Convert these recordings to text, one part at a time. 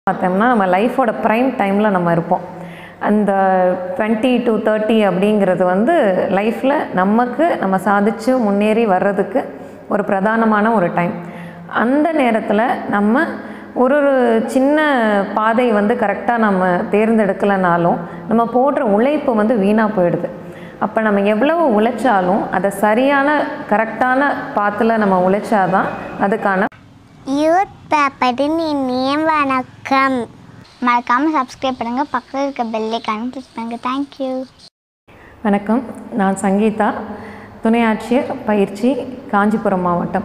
பார்த்தோம்னா நம்ம லைஃபோட ப்ரைம் டைமில் நம்ம இருப்போம் அந்த டுவெண்ட்டி டு தேர்ட்டி அப்படிங்கிறது வந்து லைஃப்பில் நமக்கு நம்ம சாதிச்சு முன்னேறி வர்றதுக்கு ஒரு பிரதானமான ஒரு டைம் அந்த நேரத்தில் நம்ம ஒரு ஒரு சின்ன பாதை வந்து கரெக்டாக நம்ம தேர்ந்தெடுக்கலைனாலும் நம்ம போடுற உழைப்பு வந்து வீணாக போயிடுது அப்போ நம்ம எவ்வளவு உழைச்சாலும் அதை சரியான கரெக்டான பாத்தில் நம்ம உழைச்சாதான் அதுக்கான யூத் பேப்பரின் இனிய வணக்கம் மறக்காமல் சப்ஸ்கிரைப் பண்ணுங்கள் பக்கத்தில் இருக்க பெல்லைக்கான கிளிக் பண்ணுங்கள் தேங்க்யூ வணக்கம் நான் சங்கீதா துணை ஆட்சியர் பயிற்சி காஞ்சிபுரம் மாவட்டம்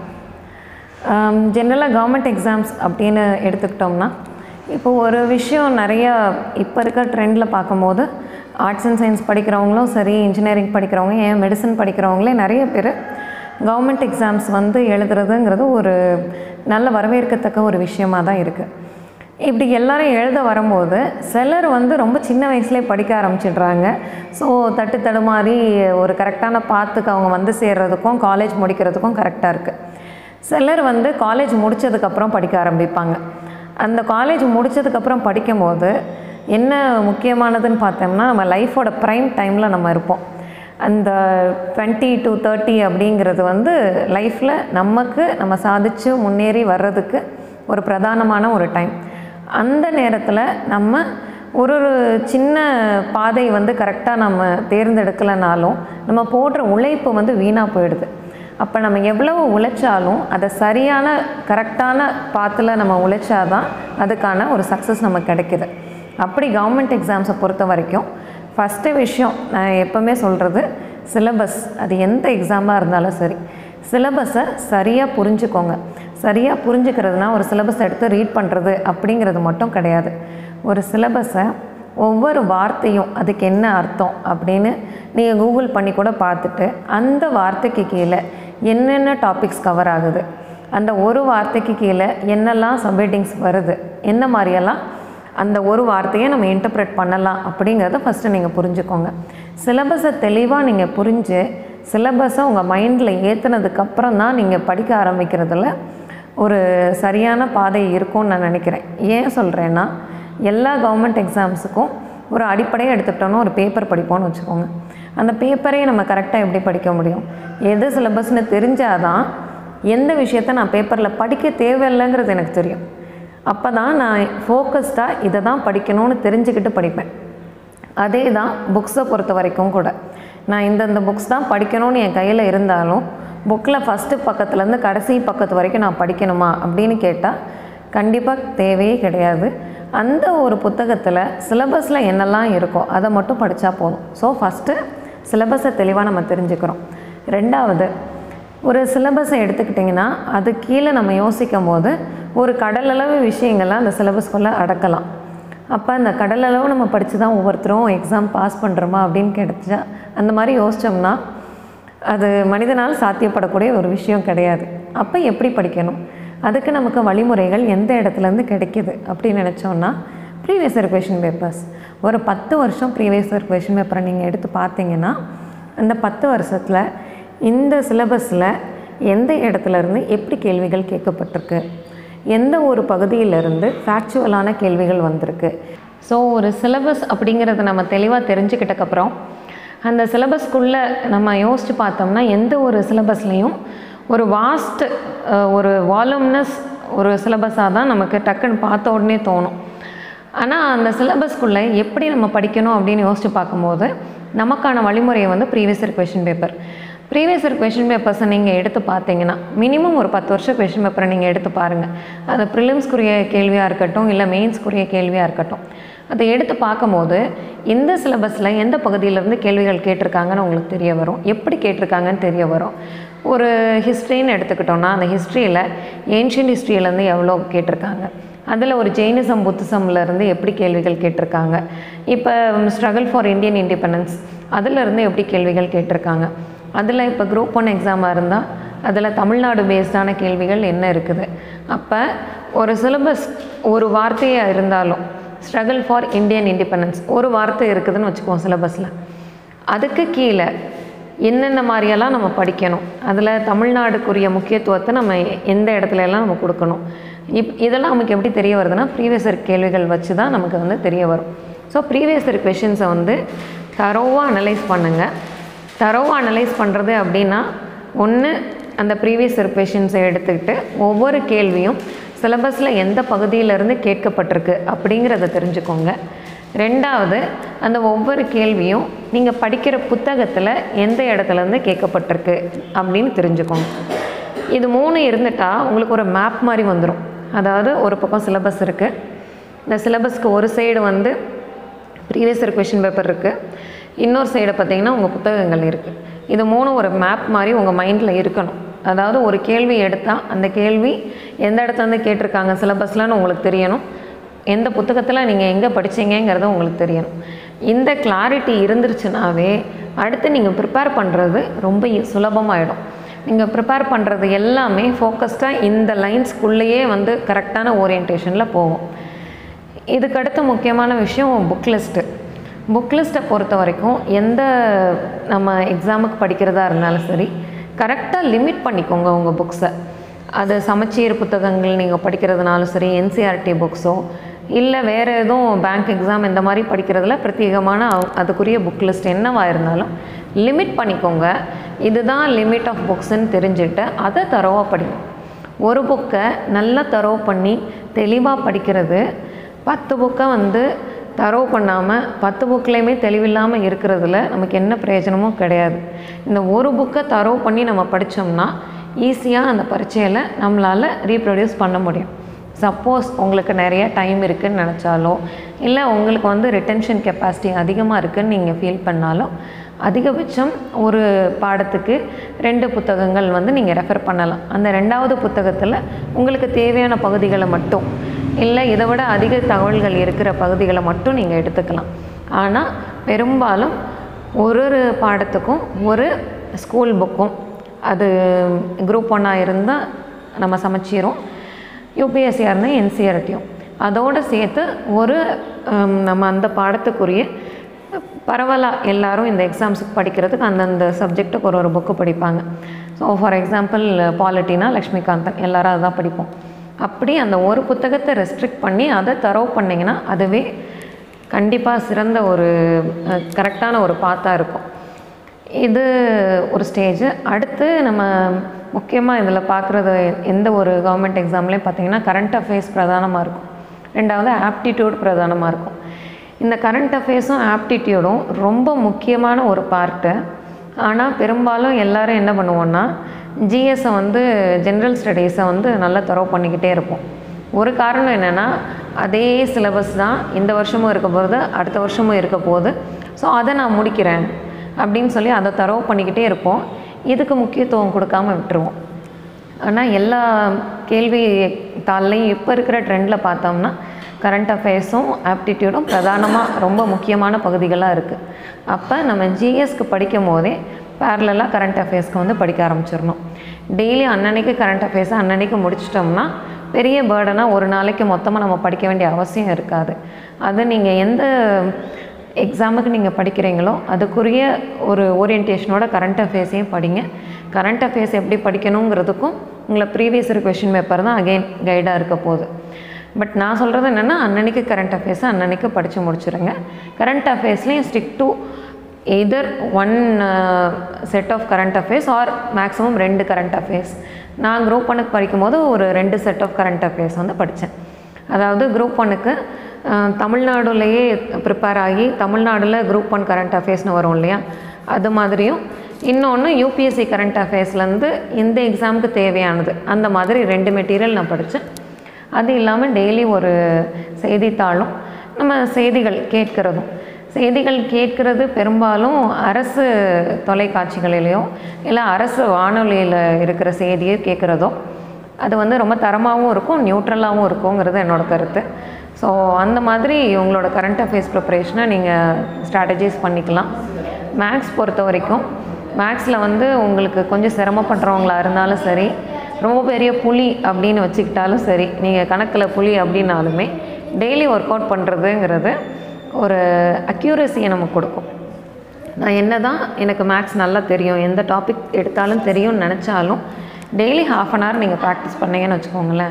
ஜென்ரலாக கவர்மெண்ட் எக்ஸாம்ஸ் அப்படின்னு எடுத்துக்கிட்டோம்னா இப்போ ஒரு விஷயம் நிறையா இப்போ இருக்க ட்ரெண்டில் பார்க்கும்போது ஆர்ட்ஸ் அண்ட் சயின்ஸ் படிக்கிறவங்களும் சரி இன்ஜினியரிங் படிக்கிறவங்க ஏன் மெடிசன் படிக்கிறவங்களே நிறைய பேர் கவர்மெண்ட் எக்ஸாம்ஸ் வந்து எழுதுறதுங்கிறது ஒரு நல்ல வரவேற்கத்தக்க ஒரு விஷயமாக தான் இருக்குது இப்படி எல்லாரும் எழுத வரும்போது சிலர் வந்து ரொம்ப சின்ன வயசுலேயே படிக்க ஆரம்பிச்சிடுறாங்க ஸோ தட்டு தடுமாறி ஒரு கரெக்டான பாத்துக்கு அவங்க வந்து சேர்றதுக்கும் காலேஜ் முடிக்கிறதுக்கும் கரெக்டாக இருக்குது சிலர் வந்து காலேஜ் முடித்ததுக்கப்புறம் படிக்க ஆரம்பிப்பாங்க அந்த காலேஜ் முடித்ததுக்கப்புறம் படிக்கும்போது என்ன முக்கியமானதுன்னு பார்த்தோம்னா நம்ம லைஃபோட ப்ரைம் டைமில் நம்ம இருப்போம் அந்த டுவெண்ட்டி டு தேர்ட்டி அப்படிங்கிறது வந்து லைஃப்பில் நமக்கு நம்ம சாதிச்சு முன்னேறி வர்றதுக்கு ஒரு பிரதானமான ஒரு டைம் அந்த நேரத்தில் நம்ம ஒரு ஒரு சின்ன பாதை வந்து கரெக்டாக நம்ம தேர்ந்தெடுக்கலைனாலும் நம்ம போடுற உழைப்பு வந்து வீணாக போயிடுது அப்போ நம்ம எவ்வளவு உழைச்சாலும் அதை சரியான கரெக்டான பாத்தில் நம்ம உழைச்சாதான் அதுக்கான ஒரு சக்ஸஸ் நமக்கு கிடைக்குது அப்படி கவர்மெண்ட் எக்ஸாம்ஸை பொறுத்த வரைக்கும் ஃபஸ்ட்டு விஷயம் நான் எப்போவுமே சொல்கிறது சிலபஸ் அது எந்த எக்ஸாமாக இருந்தாலும் சரி சிலபஸை சரியாக புரிஞ்சுக்கோங்க சரியாக புரிஞ்சுக்கிறதுனா ஒரு சிலபஸ் எடுத்து ரீட் பண்ணுறது அப்படிங்கிறது மட்டும் கிடையாது ஒரு சிலபஸை ஒவ்வொரு வார்த்தையும் அதுக்கு என்ன அர்த்தம் அப்படின்னு நீங்கள் கூகுள் பண்ணி கூட பார்த்துட்டு அந்த வார்த்தைக்கு கீழே என்னென்ன டாபிக்ஸ் கவர் ஆகுது அந்த ஒரு வார்த்தைக்கு கீழே என்னெல்லாம் சப்ஹெட்டிங்ஸ் வருது என்ன மாதிரியெல்லாம் அந்த ஒரு வார்த்தையை நம்ம இன்டர்பிரேட் பண்ணலாம் அப்படிங்கிறத ஃபஸ்ட்டு நீங்கள் புரிஞ்சுக்கோங்க சிலபஸை தெளிவாக நீங்கள் புரிஞ்சு சிலபஸை உங்கள் மைண்டில் ஏற்றுனதுக்கப்புறம் தான் நீங்கள் படிக்க ஆரம்பிக்கிறதுல ஒரு சரியான பாதை இருக்கும்னு நான் நினைக்கிறேன் ஏன் சொல்கிறேன்னா எல்லா கவர்மெண்ட் எக்ஸாம்ஸுக்கும் ஒரு அடிப்படையை எடுத்துக்கிட்டோன்னா ஒரு பேப்பர் படிப்போம்னு வச்சுக்கோங்க அந்த பேப்பரையே நம்ம கரெக்டாக எப்படி படிக்க முடியும் எது சிலபஸ்னு தெரிஞ்சாதான் எந்த விஷயத்த நான் பேப்பரில் படிக்க தேவையில்லைங்கிறது எனக்கு தெரியும் அப்போ தான் நான் ஃபோக்கஸ்டாக இதை தான் படிக்கணும்னு தெரிஞ்சுக்கிட்டு படிப்பேன் அதே தான் புக்ஸை பொறுத்த வரைக்கும் கூட நான் இந்தந்த புக்ஸ் தான் படிக்கணும்னு என் கையில் இருந்தாலும் புக்கில் ஃபஸ்ட்டு பக்கத்துலேருந்து கடைசி பக்கத்து வரைக்கும் நான் படிக்கணுமா அப்படின்னு கேட்டால் கண்டிப்பாக தேவையே கிடையாது அந்த ஒரு புத்தகத்தில் சிலபஸில் என்னெல்லாம் இருக்கோ அதை மட்டும் படித்தா போதும் ஸோ ஃபஸ்ட்டு சிலபஸை தெளிவாக நம்ம தெரிஞ்சுக்கிறோம் ரெண்டாவது ஒரு சிலபஸை எடுத்துக்கிட்டிங்கன்னா அது கீழே நம்ம யோசிக்கும் போது ஒரு கடலளவு விஷயங்களை அந்த சிலபஸ்குள்ளே அடக்கலாம் அப்போ அந்த கடலளவு நம்ம படித்து தான் ஒவ்வொருத்தரும் எக்ஸாம் பாஸ் பண்ணுறோமா அப்படின்னு கிடைச்சா அந்த மாதிரி யோசித்தோம்னா அது மனிதனால் சாத்தியப்படக்கூடிய ஒரு விஷயம் கிடையாது அப்போ எப்படி படிக்கணும் அதுக்கு நமக்கு வழிமுறைகள் எந்த இடத்துலேருந்து கிடைக்கிது அப்படின்னு நினச்சோன்னா ப்ரீவியஸ் இயர் கொஷின் பேப்பர்ஸ் ஒரு பத்து வருஷம் ப்ரீவியஸ் இயர் கொஷின் பேப்பரை நீங்கள் எடுத்து பார்த்தீங்கன்னா அந்த பத்து வருஷத்தில் இந்த சிலபஸில் எந்த இடத்துல இருந்து எப்படி கேள்விகள் கேட்கப்பட்டிருக்கு எந்த ஒரு பகுதியிலிருந்து ஃபேக்சுவலான கேள்விகள் வந்திருக்கு ஸோ ஒரு சிலபஸ் அப்படிங்கிறத நம்ம தெளிவாக தெரிஞ்சுக்கிட்டக்கப்புறம் அந்த சிலபஸ்க்குள்ளே நம்ம யோசித்து பார்த்தோம்னா எந்த ஒரு சிலபஸ்லேயும் ஒரு வாஸ்ட் ஒரு வால்யூம்னஸ் ஒரு சிலபஸாக தான் நமக்கு டக்குன்னு பார்த்த உடனே தோணும் ஆனால் அந்த சிலபஸ்க்குள்ளே எப்படி நம்ம படிக்கணும் அப்படின்னு யோசித்து பார்க்கும்போது நமக்கான வழிமுறையை வந்து previous year question paper previous year question பேப்பர்ஸை நீங்கள் எடுத்து பார்த்தீங்கன்னா மினிமம் ஒரு பத்து வருஷம் கொஷின் பேப்பரை நீங்கள் எடுத்து பாருங்கள் அது ப்ரிலிம்ஸ்க்குரிய கேள்வியாக இருக்கட்டும் இல்லை மெயின்ஸ்க்குரிய கேள்வியாக இருக்கட்டும் அதை எடுத்து பார்க்கும்போது எந்த சிலபஸில் எந்த பகுதியிலேருந்து கேள்விகள் கேட்டிருக்காங்கன்னு உங்களுக்கு தெரிய வரும் எப்படி கேட்டிருக்காங்கன்னு தெரிய வரும் ஒரு ஹிஸ்ட்ரின்னு எடுத்துக்கிட்டோன்னா அந்த ஹிஸ்ட்ரியில் ஏன்ஷியன்ட் ஹிஸ்ட்ரியிலேருந்து எவ்வளோ கேட்டிருக்காங்க அதில் ஒரு ஜெயினிசம் புத்திசம்லேருந்து எப்படி கேள்விகள் கேட்டிருக்காங்க இப்போ ஸ்ட்ரகிள் ஃபார் இந்தியன் இண்டிபெண்டன்ஸ் அதிலிருந்து எப்படி கேள்விகள் கேட்டிருக்காங்க அதில் இப்போ குரூப் ஒன் எக்ஸாமாக இருந்தால் அதில் தமிழ்நாடு பேஸ்டான கேள்விகள் என்ன இருக்குது அப்போ ஒரு சிலபஸ் ஒரு வார்த்தையாக இருந்தாலும் ஸ்ட்ரகிள் ஃபார் இந்தியன் இண்டிபெண்டன்ஸ் ஒரு வார்த்தை இருக்குதுன்னு வச்சுக்குவோம் சிலபஸில் அதுக்கு கீழே என்னென்ன மாதிரியெல்லாம் நம்ம படிக்கணும் அதில் தமிழ்நாடுக்குரிய முக்கியத்துவத்தை நம்ம எந்த இடத்துல எல்லாம் நம்ம கொடுக்கணும் இப் இதெல்லாம் நமக்கு எப்படி தெரிய வருதுன்னா ப்ரீவியஸ் இயர் கேள்விகள் வச்சு தான் நமக்கு வந்து தெரிய வரும் ஸோ ப்ரீவியஸ் இயர் கொஷின்ஸை வந்து தரோவாக அனலைஸ் பண்ணுங்கள் தரோவாக அனலைஸ் பண்ணுறது அப்படின்னா ஒன்று அந்த ப்ரீவியஸ் இயர் கொஷின்ஸை எடுத்துக்கிட்டு ஒவ்வொரு கேள்வியும் சிலபஸில் எந்த பகுதியிலேருந்து கேட்கப்பட்டிருக்கு அப்படிங்கிறத தெரிஞ்சுக்கோங்க ரெண்டாவது அந்த ஒவ்வொரு கேள்வியும் நீங்கள் படிக்கிற புத்தகத்தில் எந்த இடத்துலேருந்து கேட்கப்பட்டிருக்கு அப்படின்னு தெரிஞ்சுக்கோங்க இது மூணு இருந்துட்டால் உங்களுக்கு ஒரு மேப் மாதிரி வந்துடும் அதாவது ஒரு பக்கம் சிலபஸ் இருக்குது இந்த சிலபஸ்க்கு ஒரு சைடு வந்து ப்ரீவியஸ் இயர் கொஷின் பேப்பர் இருக்குது இன்னொரு சைடு பார்த்தீங்கன்னா உங்கள் புத்தகங்கள் இருக்குது இது மூணு ஒரு மேப் மாதிரி உங்கள் மைண்டில் இருக்கணும் அதாவது ஒரு கேள்வி எடுத்தால் அந்த கேள்வி எந்த இடத்துலேருந்து கேட்டிருக்காங்க சிலபஸ்லன்னு உங்களுக்கு தெரியணும் எந்த புத்தகத்தில் நீங்கள் எங்கே படிச்சீங்கங்கிறது உங்களுக்கு தெரியணும் இந்த கிளாரிட்டி இருந்துருச்சுனாவே அடுத்து நீங்கள் ப்ரிப்பேர் பண்ணுறது ரொம்ப ஈ- சுலபமாயிடும் நீங்கள் ப்ரிப்பேர் பண்ணுறது எல்லாமே ஃபோக்கஸ்டாக இந்த லைன்ஸ்குள்ளேயே வந்து கரெக்டான ஓரியன்டேஷனில் போகும் இதுக்கடுத்த முக்கியமான விஷயம் புக் லிஸ்ட்டு புக் லிஸ்ட்டை பொறுத்த வரைக்கும் எந்த நம்ம எக்ஸாமுக்கு படிக்கிறதா இருந்தாலும் சரி கரெக்டாக லிமிட் பண்ணிக்கோங்க உங்கள் புக்ஸை அது சமச்சீர் புத்தகங்கள் நீங்கள் படிக்கிறதுனாலும் சரி என்சிஆர்டி புக்ஸோ இல்லை வேறு எதுவும் பேங்க் எக்ஸாம் இந்த மாதிரி படிக்கிறதுல பிரத்யேகமான அவ- அதுக்குரிய புக் லிஸ்ட் என்னவா இருந்தாலும் லிமிட் பண்ணிக்கோங்க இதுதான் லிமிட் ஆஃப் புக்ஸ்ன்னு தெரிஞ்சுட்டு அதை தரோவாக படிங்க ஒரு புக்கை நல்லா தரவு பண்ணி தெளிவாக படிக்கிறது பத்து புக்கை வந்து தரவு பண்ணாமல் பத்து புக்லேயுமே தெளிவில்லாமல் இருக்கிறதுல நமக்கு என்ன பிரயோஜனமும் கிடையாது இந்த ஒரு புக்கை தரவு பண்ணி நம்ம படித்தோம்னா ஈஸியாக அந்த பரீட்சையில் நம்மளால் ரீப்ரொடியூஸ் பண்ண முடியும் சப்போஸ் உங்களுக்கு நிறைய டைம் இருக்குன்னு நினச்சாலோ இல்லை உங்களுக்கு வந்து ரிட்டென்ஷன் கெப்பாசிட்டி அதிகமாக இருக்குன்னு நீங்கள் ஃபீல் பண்ணாலும் அதிகபட்சம் ஒரு பாடத்துக்கு ரெண்டு புத்தகங்கள் வந்து நீங்கள் ரெஃபர் பண்ணலாம் அந்த ரெண்டாவது புத்தகத்தில் உங்களுக்கு தேவையான பகுதிகளை மட்டும் இல்லை இதை விட அதிக தகவல்கள் இருக்கிற பகுதிகளை மட்டும் நீங்கள் எடுத்துக்கலாம் ஆனால் பெரும்பாலும் ஒரு ஒரு பாடத்துக்கும் ஒரு ஸ்கூல் புக்கும் அது குரூப் ஒன்னாக இருந்தால் நம்ம சமைச்சிரும் யூபிஎஸ்சியாக இருந்தால் என்சிஆர்டியும் அதோடு சேர்த்து ஒரு ஹம், நம்ம அந்த பாடத்துக்குரிய பரவலாக எல்லாரும் இந்த எக்ஸாம்ஸுக்கு படிக்கிறதுக்கு அந்தந்த சப்ஜெக்ட்டுக்கு ஒரு ஒரு புக்கு படிப்பாங்க ஸோ ஃபார் எக்ஸாம்பிள் பாலிட்டினா லக்ஷ்மிகாந்தன் எல்லாரும் அதுதான் படிப்போம் அப்படி அந்த ஒரு புத்தகத்தை ரெஸ்ட்ரிக்ட் பண்ணி அதை தரவு பண்ணிங்கன்னா அதுவே கண்டிப்பாக சிறந்த ஒரு கரெக்டான ஒரு பாத்தாக இருக்கும் இது ஒரு ஸ்டேஜ் அடுத்து நம்ம முக்கியமாக இதில் பார்க்குறது எந்த ஒரு கவர்மெண்ட் எக்ஸாம்லேயும் பார்த்தீங்கன்னா கரண்ட் அஃபேர்ஸ் பிரதானமாக இருக்கும் ரெண்டாவது ஆப்டிடியூட் பிரதானமாக இருக்கும் இந்த கரண்ட் அஃபேர்ஸும் ஆப்டிடியூடும் ரொம்ப முக்கியமான ஒரு பார்ட்டு ஆனால் பெரும்பாலும் எல்லாரும் என்ன பண்ணுவோன்னா ஜிஎஸை வந்து ஜென்ரல் ஸ்டடீஸை வந்து நல்லா தரவு பண்ணிக்கிட்டே இருப்போம் ஒரு காரணம் என்னென்னா அதே சிலபஸ் தான் இந்த வருஷமும் இருக்க போகுது அடுத்த வருஷமும் இருக்க போகுது ஸோ அதை நான் முடிக்கிறேன் அப்படின்னு சொல்லி அதை தரவு பண்ணிக்கிட்டே இருப்போம் இதுக்கு முக்கியத்துவம் கொடுக்காம விட்டுருவோம் ஆனால் எல்லா கேள்வி தாள்லையும் இப்போ இருக்கிற ட்ரெண்டில் பார்த்தோம்னா கரண்ட் அஃபேர்ஸும் ஆப்டிடியூடும் பிரதானமாக ரொம்ப முக்கியமான பகுதிகளாக இருக்குது அப்போ நம்ம ஜிஎஸ்க்கு படிக்கும் போதே பேரலாக கரண்ட் அஃபேர்ஸ்க்கு வந்து படிக்க ஆரம்பிச்சிடணும் டெய்லி அன்னன்னைக்கு கரண்ட் அஃபேர்ஸை அன்னன்னைக்கு முடிச்சிட்டோம்னா பெரிய பேர்டனாக ஒரு நாளைக்கு மொத்தமாக நம்ம படிக்க வேண்டிய அவசியம் இருக்காது அது நீங்கள் எந்த எக்ஸாமுக்கு நீங்கள் படிக்கிறீங்களோ அதுக்குரிய ஒரு ஓரியன்டேஷனோட கரண்ட் அஃபேர்ஸையும் படிங்க கரண்ட் அஃபேர்ஸ் எப்படி படிக்கணுங்கிறதுக்கும் உங்களை ப்ரீவியஸ் இயர் கொஷின் பேப்பர் தான் அகெயின் கைடாக இருக்க போகுது பட் நான் சொல்கிறது என்னென்னா அன்னன்னைக்கு கரண்ட் அஃபேர்ஸை அன்னன்னைக்கு படித்து முடிச்சிடுங்க கரண்ட் அஃபேர்ஸ்லேயும் stick to either one set of current affairs or maximum ரெண்டு கரண்ட் அஃபேர்ஸ் நான் குரூப் ஒனுக்கு படிக்கும்போது ஒரு ரெண்டு செட் ஆஃப் கரண்ட் அஃபேர்ஸ் வந்து படித்தேன் அதாவது குரூப் ஒன்னுக்கு தமிழ்நாடுலேயே ப்ரிப்பேர் ஆகி தமிழ்நாடுல குரூப் ஒன் கரண்ட் அஃபேர்ஸ்னு வரும் இல்லையா அது மாதிரியும் இன்னொன்று யூபிஎஸ்சி கரண்ட் அஃபேர்ஸ்லேருந்து இந்த எக்ஸாமுக்கு தேவையானது அந்த மாதிரி ரெண்டு மெட்டீரியல் நான் படித்தேன் அது இல்லாமல் டெய்லி ஒரு செய்தித்தாளும் நம்ம செய்திகள் கேட்கிறதும் செய்திகள் கேட்கிறது பெரும்பாலும் அரசு தொலைக்காட்சிகளிலேயோ இல்லை அரசு வானொலியில் இருக்கிற செய்தியை கேட்குறதோ அது வந்து ரொம்ப தரமாகவும் இருக்கும் நியூட்ரலாகவும் இருக்குங்கிறது என்னோட கருத்து ஸோ அந்த மாதிரி உங்களோட கரண்ட் அஃபேர்ஸ் ப்ரிப்பரேஷனை நீங்கள் ஸ்ட்ராட்டஜைஸ் பண்ணிக்கலாம் மேக்ஸ் பொறுத்த வரைக்கும் மேக்ஸில் வந்து உங்களுக்கு கொஞ்சம் சிரமப்படுறவங்களா இருந்தாலும் சரி ரொம்ப பெரிய புலி அப்படின்னு வச்சுக்கிட்டாலும் சரி நீங்கள் கணக்கில் புலி அப்படின்னாலுமே டெய்லி ஒர்க் அவுட் பண்ணுறதுங்கிறது ஒரு அக்யூரஸியை நமக்கு கொடுக்கும் நான் என்ன தான் எனக்கு மேக்ஸ் நல்லா தெரியும் எந்த டாபிக் எடுத்தாலும் தெரியும்னு நினச்சாலும் டெய்லி ஹாஃப் அன் ஹவர் நீங்கள் ப்ராக்டிஸ் பண்ணீங்கன்னு வச்சுக்கோங்களேன்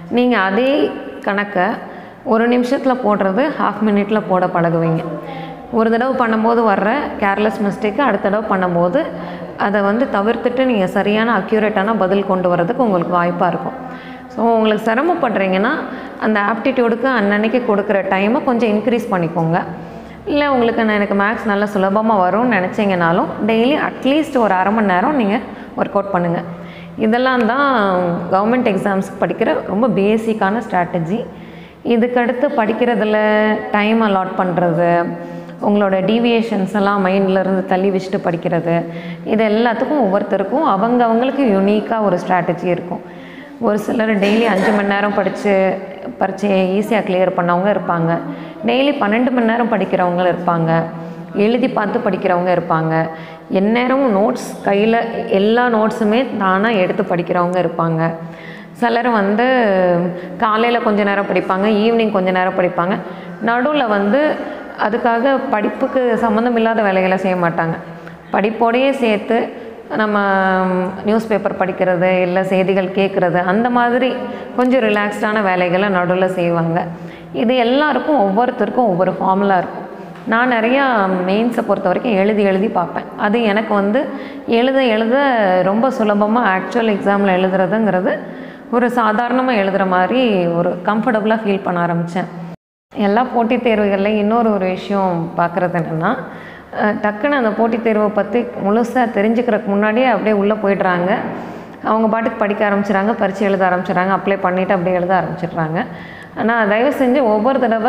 நீங்கள் அதே கணக்கை ஒரு நிமிஷத்தில் போடுறது ஹாஃப் மினிட்ல போட பழகுவீங்க ஒரு தடவை பண்ணும்போது வர்ற கேர்லெஸ் மிஸ்டேக்கு அடுத்த தடவை பண்ணும்போது அதை வந்து தவிர்த்துட்டு நீங்கள் சரியான அக்யூரேட்டான பதில் கொண்டு வரதுக்கு உங்களுக்கு வாய்ப்பாக இருக்கும் ஸோ உங்களுக்கு சிரமப்படுறீங்கன்னா அந்த ஆப்டிடியூடுக்கு அன்னன்னைக்கு கொடுக்குற டைமை கொஞ்சம் இன்க்ரீஸ் பண்ணிக்கோங்க இல்லை உங்களுக்கு நான் எனக்கு மேக்ஸ் நல்லா சுலபமாக வரும்னு நினச்சிங்கனாலும் டெய்லி அட்லீஸ்ட் ஒரு அரை மணி நேரம் நீங்கள் ஒர்க் அவுட் பண்ணுங்கள் இதெல்லாம் தான் கவர்மெண்ட் எக்ஸாம்ஸ்க்கு படிக்கிற ரொம்ப பேசிக்கான ஸ்ட்ராட்டஜி இதுக்கடுத்து படிக்கிறதுல டைம் அலாட் பண்ணுறது உங்களோட டீவியேஷன்ஸ் எல்லாம் மைண்டில் இருந்து தள்ளி வச்சுட்டு படிக்கிறது இது எல்லாத்துக்கும் ஒவ்வொருத்தருக்கும் அவங்க அவங்களுக்கு யுனிக்காக ஒரு ஸ்ட்ராட்டஜி இருக்கும் ஒரு சிலர் டெய்லி அஞ்சு மணி நேரம் படித்து பரீட்சையை ஈஸியாக கிளியர் பண்ணவங்க இருப்பாங்க டெய்லி பன்னெண்டு மணி நேரம் படிக்கிறவங்க இருப்பாங்க எழுதி பார்த்து படிக்கிறவங்க இருப்பாங்க எந்நேரமும் நோட்ஸ் கையில் எல்லா நோட்ஸுமே தானாக எடுத்து படிக்கிறவங்க இருப்பாங்க சிலர் வந்து காலையில் கொஞ்ச நேரம் படிப்பாங்க ஈவினிங் கொஞ்ச நேரம் படிப்பாங்க நடுவில் வந்து அதுக்காக படிப்புக்கு சம்மந்தம் இல்லாத வேலைகளை செய்ய மாட்டாங்க படிப்போடையே சேர்த்து நம்ம நியூஸ் பேப்பர் படிக்கிறது இல்லை செய்திகள் கேட்குறது அந்த மாதிரி கொஞ்சம் ரிலாக்ஸ்டான வேலைகளை நடுவில் செய்வாங்க இது எல்லாருக்கும் ஒவ்வொருத்தருக்கும் ஒவ்வொரு ஃபார்முலா இருக்கும் நான் நிறையா மெயின்ஸை பொறுத்த வரைக்கும் எழுதி எழுதி பார்ப்பேன் அது எனக்கு வந்து எழுத எழுத ரொம்ப சுலபமாக ஆக்சுவல் எக்ஸாமில் எழுதுறதுங்கிறது ஒரு சாதாரணமாக எழுதுகிற மாதிரி ஒரு கம்ஃபர்டபுளாக ஃபீல் பண்ண ஆரம்பித்தேன் எல்லா போட்டித் தேர்வுகளில் இன்னொரு ஒரு விஷயம் பார்க்குறது என்னென்னா அஹ், டக்குன்னு அந்த போட்டித் தேர்வை பற்றி முழுசாக தெரிஞ்சுக்கிறதுக்கு முன்னாடியே அப்படியே உள்ளே போயிடுறாங்க அவங்க பாட்டுக்கு படிக்க ஆரம்பிச்சிடுறாங்க பரீட்சை எழுத ஆரம்பிச்சிடுறாங்க அப்ளை பண்ணிவிட்டு அப்படியே எழுத ஆரம்பிச்சிடுறாங்க ஆனால் தயவு செஞ்சு ஒவ்வொரு தடவை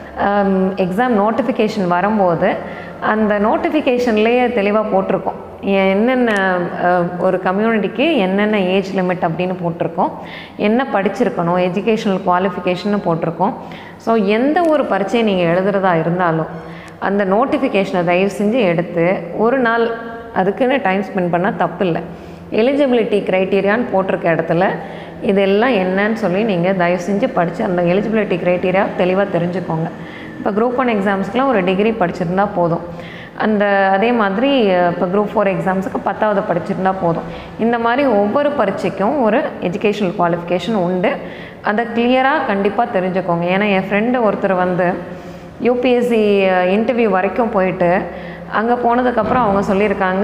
எக்ஸாம் நோட்டிஃபிகேஷன் வரும்போது அந்த நோட்டிஃபிகேஷன்லேயே தெளிவாக போட்டிருக்கோம் என்னென்ன அஹ், ஒரு கம்யூனிட்டிக்கு என்னென்ன ஏஜ் லிமிட் அப்படின்னு போட்டிருக்கோம் என்ன படிச்சிருக்கணும் எஜுகேஷனல் குவாலிஃபிகேஷன் போட்டிருக்கோம் ஸோ எந்த ஒரு பரீட்சையை நீங்கள் எழுதுறதா இருந்தாலும் அந்த நோட்டிஃபிகேஷனை தயவு செஞ்சு எடுத்து ஒரு நாள் அதுக்குன்னு டைம் ஸ்பெண்ட் பண்ணால் தப்பு இல்லை எலிஜிபிலிட்டி க்ரைட்டீரியான்னு போட்டிருக்க இடத்துல இதெல்லாம் என்னன்னு சொல்லி நீங்கள் தயவு செஞ்சு படித்து அந்த எலிஜிபிலிட்டி க்ரைட்டீரியா தெளிவாக தெரிஞ்சுக்கோங்க இப்போ குரூப் ஒன் எக்ஸாம்ஸ்க்குலாம் ஒரு டிகிரி படிச்சிருந்தா போதும் அந்த அதே மாதிரி இப்போ குரூப் ஃபோர் எக்ஸாம்ஸுக்கு பத்தாவது படிச்சிருந்தா போதும் இந்த மாதிரி ஒவ்வொரு பரீட்சைக்கும் ஒரு எஜுகேஷனல் குவாலிஃபிகேஷன் உண்டு அதை கிளியராக கண்டிப்பாக தெரிஞ்சுக்கோங்க ஏன்னா என் ஃப்ரெண்டு ஒருத்தர் வந்து யூபிஎஸ்சி இன்டர்வியூ வரைக்கும் போயிட்டு அங்கே போனதுக்கப்புறம் அவங்க சொல்லியிருக்காங்க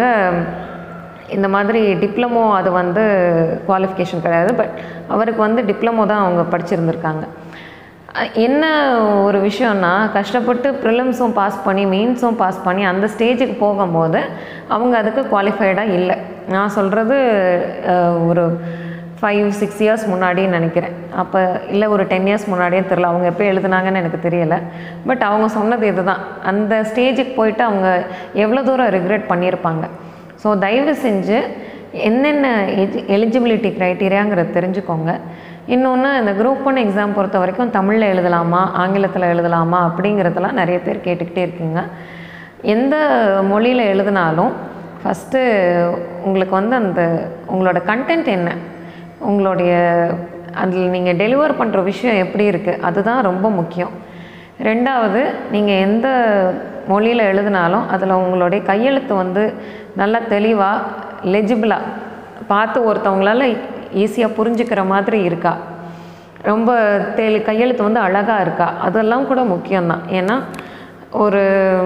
இந்த மாதிரி டிப்ளமோ அது வந்து குவாலிஃபிகேஷன் கிடையாது பட் அவருக்கு வந்து டிப்ளமோ தான் அவங்க படிச்சிருந்திருக்காங்க அஹ் என்ன ஒரு விஷயம்னா கஷ்டப்பட்டு ப்ரிலிம்ஸும் பாஸ் பண்ணி மெயின்ஸும் பாஸ் பண்ணி அந்த ஸ்டேஜுக்கு போகும்போது அவங்க அதுக்கு குவாலிஃபைடாக இல்லை நான் சொல்கிறது ஒரு ஃபைவ் சிக்ஸ் இயர்ஸ் முன்னாடின்னு நினைக்கிறேன் அப்போ இல்லை ஒரு டென் இயர்ஸ் முன்னாடியே தெரில அவங்க எப்போ எழுதுனாங்கன்னு எனக்கு தெரியலை பட் அவங்க சொன்னது இதுதான் அந்த ஸ்டேஜுக்கு போயிட்டு அவங்க எவ்வளோ தூரம் ரிக்ரெட் பண்ணியிருப்பாங்க ஸோ தயவு செஞ்சு என்னென்ன எஜி எலிஜிபிலிட்டி க்ரைட்டீரியாங்கிறத தெரிஞ்சுக்கோங்க இன்னொன்று இந்த குரூப் ஒன் எக்ஸாம் பொறுத்த வரைக்கும் தமிழில் எழுதலாமா ஆங்கிலத்தில் எழுதலாமா அப்படிங்கிறதெல்லாம் நிறைய பேர் கேட்டுக்கிட்டே இருக்கீங்க எந்த மொழியில் எழுதினாலும் ஃபஸ்ட்டு உங்களுக்கு வந்து அந்த உங்களோட கண்டென்ட் என்ன உங்களுடைய அதில் நீங்கள் டெலிவர் பண்ணுற விஷயம் எப்படி இருக்குது அதுதான் ரொம்ப முக்கியம் ரெண்டாவது நீங்கள் எந்த மொழியில் எழுதினாலும் அதில் உங்களுடைய கையெழுத்து வந்து நல்லா தெளிவாக லெஜிபிளாக பார்த்து ஒருத்தவங்களால ஈஸியாக புரிஞ்சுக்கிற மாதிரி இருக்கா ரொம்ப தெளி கையெழுத்து வந்து அழகாக இருக்கா அதெல்லாம் கூட முக்கியம்தான் ஏன்னா ஒரு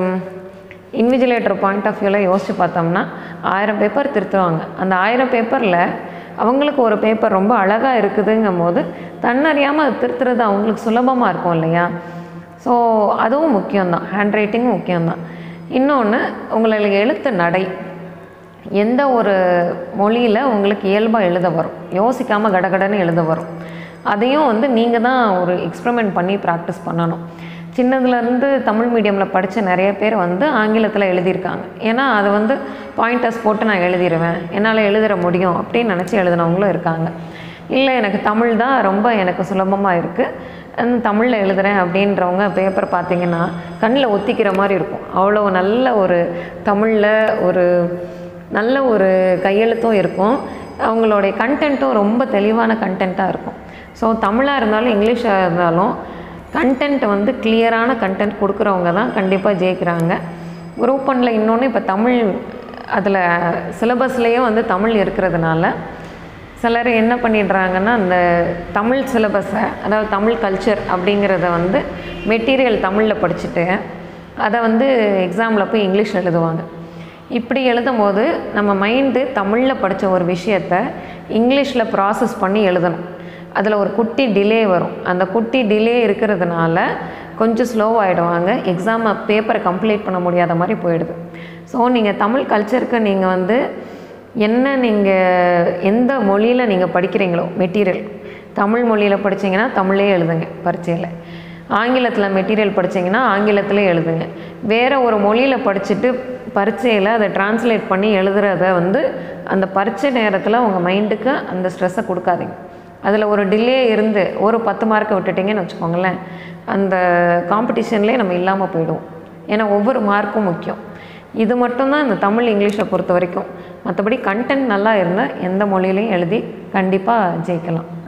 இன்விஜிலேட்டர் பாயிண்ட் ஆஃப் வியூவில் யோசித்து பார்த்தோம்னா ஆயிரம் பேப்பர் திருத்துவாங்க அந்த ஆயிரம் பேப்பரில் அவங்களுக்கு ஒரு பேப்பர் ரொம்ப அழகாக இருக்குதுங்கும் போது தன்னறியாமல் அது திருத்துறது அவங்களுக்கு சுலபமாக இருக்கும் இல்லையா ஸோ அதுவும் முக்கியம்தான் ஹேண்ட் ரைட்டிங்கும் முக்கியம்தான் இன்னொன்று உங்களை எழுத்து நடை எந்த ஒரு மொழியில் உங்களுக்கு இயல்பாக எழுத வரும் யோசிக்காமல் கடகடன்னு எழுத வரும் அதையும் வந்து நீங்கள் தான் ஒரு எக்ஸ்பெரிமெண்ட் பண்ணி ப்ராக்டிஸ் பண்ணணும் சின்னதுலேருந்து தமிழ் மீடியமில் படித்த நிறைய பேர் வந்து ஆங்கிலத்தில் எழுதியிருக்காங்க ஏன்னா அது வந்து பாயிண்டர்ஸ் போட்டு நான் எழுதிடுவேன் என்னால் எழுதிட முடியும் அப்படின்னு நினச்சி எழுதினவங்களும் இருக்காங்க இல்லை எனக்கு தமிழ் தான் ரொம்ப எனக்கு சுலபமாக இருக்குது தமிழில் எழுதுகிறேன் அப்படின்றவங்க பேப்பர் பார்த்தீங்கன்னா கண்ணில் ஒத்திக்கிற மாதிரி இருக்கும் அவ்வளோ நல்ல ஒரு தமிழில் ஒரு நல்ல ஒரு கையெழுத்தும் இருக்கும் அவங்களுடைய கண்டென்ட்டும் ரொம்ப தெளிவான கண்டென்ட்டாக இருக்கும் ஸோ தமிழாக இருந்தாலும் இங்கிலீஷாக இருந்தாலும் கண்டென்ட் வந்து கிளியரான கண்டென்ட் கொடுக்குறவங்க தான் கண்டிப்பாக ஜெயிக்கிறாங்க குரூப் ஒன்ல இன்னொன்று இப்போ தமிழ் அதில் சிலபஸ்லேயே வந்து தமிழ் இருக்கிறதுனால சிலர் என்ன பண்ணிடுறாங்கன்னா அந்த தமிழ் சிலபஸை அதாவது தமிழ் கல்ச்சர் அப்படிங்கிறத வந்து மெட்டீரியல் தமிழில் படிச்சுட்டு அதை வந்து எக்ஸாமில் போய் இங்கிலீஷில் எழுதுவாங்க இப்படி எழுதும் போது நம்ம மைண்டு தமிழில் படித்த ஒரு விஷயத்த இங்கிலீஷில் ப்ராசஸ் பண்ணி எழுதணும் அதில் ஒரு குட்டி டிலே வரும் அந்த குட்டி டிலே இருக்கிறதுனால கொஞ்சம் ஸ்லோவாகிடுவாங்க எக்ஸாமை பேப்பரை கம்ப்ளீட் பண்ண முடியாத மாதிரி போயிடுது ஸோ நீங்கள் தமிழ் கல்ச்சருக்கு நீங்கள் வந்து என்ன நீங்கள் எந்த மொழியில் நீங்கள் படிக்கிறீங்களோ மெட்டீரியல் தமிழ் மொழியில் படிச்சீங்கன்னா தமிழே எழுதுங்க பரீட்சையில் ஆங்கிலத்தில் மெட்டீரியல் படிச்சீங்கன்னா ஆங்கிலத்திலே எழுதுங்க வேறு ஒரு மொழியில் படிச்சுட்டு பரீட்சையில் அதை டிரான்ஸ்லேட் பண்ணி எழுதுறத வந்து அந்த பரீட்சை நேரத்தில் உங்கள் மைண்டுக்கு அந்த ஸ்ட்ரெஸ்ஸை கொடுக்காதீங்க அதில் ஒரு டிலே இருந்து ஒரு பத்து மார்க்கை விட்டுட்டிங்கன்னு வச்சுக்கோங்களேன் அந்த காம்படிஷன்லேயே நம்ம இல்லாமல் போயிடுவோம் ஏன்னா ஒவ்வொரு மார்க்கும் முக்கியம் இது மட்டும்தான் இந்த தமிழ் இங்கிலீஷை பொறுத்த வரைக்கும் மற்றபடி கண்டென்ட் நல்லா இருந்தால் எந்த மொழியிலையும் எழுதி கண்டிப்பாக ஜெயிக்கலாம்